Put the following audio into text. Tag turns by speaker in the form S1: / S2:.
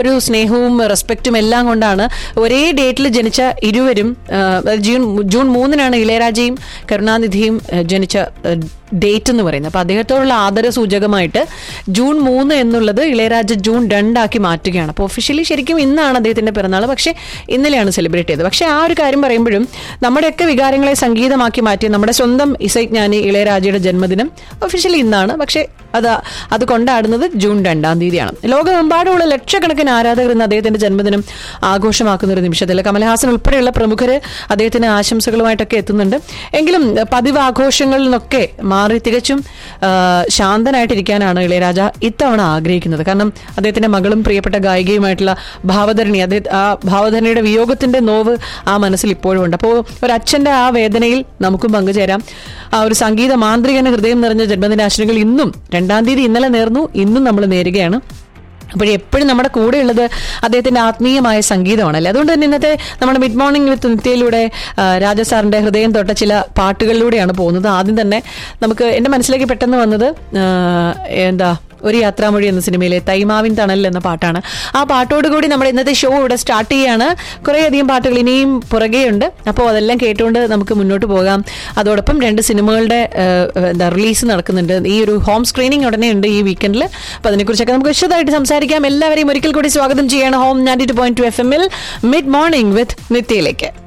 S1: ഒരു സ്നേഹവും റെസ്പെക്റ്റും എല്ലാം കൊണ്ടാണ് ഒരേ ഡേറ്റിൽ ജനിച്ച ഇരുവരും ആ, ജൂൺ ജൂൺ മൂന്നിനാണ് ഇളയരാജയും കരുണാനിധിയും ആ, ജനിച്ച ഡേറ്റ് എന്ന് പറയുന്നത് അപ്പൊ അദ്ദേഹത്തോടുള്ള ആദര സൂചകമായിട്ട് ജൂൺ മൂന്ന് എന്നുള്ളത് ഇളയരാജ ജൂൺ രണ്ടാക്കി മാറ്റുകയാണ് അപ്പോൾ ഒഫീഷ്യലി ശരിക്കും ഇന്നാണ് അദ്ദേഹത്തിന്റെ പിറന്നാൾ പക്ഷേ ഇന്നലെയാണ് സെലിബ്രേറ്റ് ചെയ്തത് പക്ഷേ ആ ഒരു കാര്യം പറയുമ്പോഴും നമ്മുടെയൊക്കെ വികാരങ്ങളെ സംഗീതമാക്കി മാറ്റി നമ്മുടെ സ്വന്തം ഇസൈജ്ഞാനി ഇളയരാജയുടെ ജന്മദിനം ഒഫീഷ്യലി ഇന്നാണ് പക്ഷേ അത് അത് കൊണ്ടാടുന്നത് ജൂൺ രണ്ടാം തീയതിയാണ് ലോകമെമ്പാടുമുള്ള ലക്ഷക്കണക്കിന് ആരാധകർ ഇന്ന് അദ്ദേഹത്തിന്റെ ജന്മദിനം ആഘോഷമാക്കുന്ന ഒരു നിമിഷത്തിൽ കമൽഹാസൻ ഉൾപ്പെടെയുള്ള പ്രമുഖര് അദ്ദേഹത്തിന് ആശംസകളുമായിട്ടൊക്കെ എത്തുന്നുണ്ട് എങ്കിലും പതിവ് ആഘോഷങ്ങളിൽ നിന്നൊക്കെ മാറി തികച്ചും ആ, ശാന്തനായിട്ടിരിക്കാനാണ് ഇളയരാജ ഇത്തവണ ആഗ്രഹിക്കുന്നത് കാരണം അദ്ദേഹത്തിന്റെ മകളും പ്രിയപ്പെട്ട ഗായികയുമായിട്ടുള്ള ഭാവധരണി അദ്ദേഹം ആ ഭാവധരണിയുടെ വിയോഗത്തിന്റെ നോവ് ആ മനസ്സിൽ ഇപ്പോഴും ഉണ്ട് അപ്പോൾ ഒരു അച്ഛന്റെ ആ വേദനയിൽ നമുക്കും പങ്കുചേരാം ആ ഒരു സംഗീത മാന്ത്രികന് ഹൃദയം നിറഞ്ഞ ജന്മദിനാശനങ്ങൾ ഇന്നും രണ്ടാം തീയതി ഇന്നലെ നേർന്നു ഇന്നും നമ്മൾ നേരുകയാണ് അപ്പോൾ എപ്പോഴും നമ്മുടെ കൂടെയുള്ളത് അദ്ദേഹത്തിന്റെ ആത്മീയമായ സംഗീതമാണല്ലേ അതുകൊണ്ട് തന്നെ ഇന്നത്തെ നമ്മുടെ മിഡ് മോർണിംഗ് വിത്ത് നിത്യയിലൂടെ ആ, രാജ സാറിന്റെ ഹൃദയം തൊട്ട ചില പാട്ടുകളിലൂടെയാണ് പോകുന്നത് ആദ്യം തന്നെ നമുക്ക് എന്റെ മനസ്സിലേക്ക് പെട്ടെന്ന് വന്നത് ആ, എന്താ ഒരു യാത്രാമൊഴി എന്ന സിനിമയിലെ തൈമാവിൻ തണൽ എന്ന പാട്ടാണ് ആ പാട്ടോട് കൂടി നമ്മുടെ ഇന്നത്തെ ഷോ ഇവിടെ സ്റ്റാർട്ട് ചെയ്യാണ് കുറേയധികം പാട്ടുകൾ ഇനിയും പുറകെയുണ്ട് അപ്പോൾ അതെല്ലാം കേട്ടുകൊണ്ട് നമുക്ക് മുന്നോട്ട് പോകാം അതോടൊപ്പം രണ്ട് സിനിമകളുടെ ഏഹ്, എന്താ റിലീസ് നടക്കുന്നുണ്ട് ഈ ഒരു ഹോം സ്ക്രീനിങ് ഉടനെ ഉണ്ട് ഈ വീക്കെൻഡിൽ അപ്പോൾ അതിനെക്കുറിച്ചൊക്കെ നമുക്ക് വിശദമായിട്ട് സംസാരിക്കാം എല്ലാവരെയും ഒരിക്കൽ കൂടി സ്വാഗതം ചെയ്യണം home ninety two point two F എമ്മിൽ മിഡ് മോർണിംഗ് വിത്ത് നിത്യയിലേക്ക്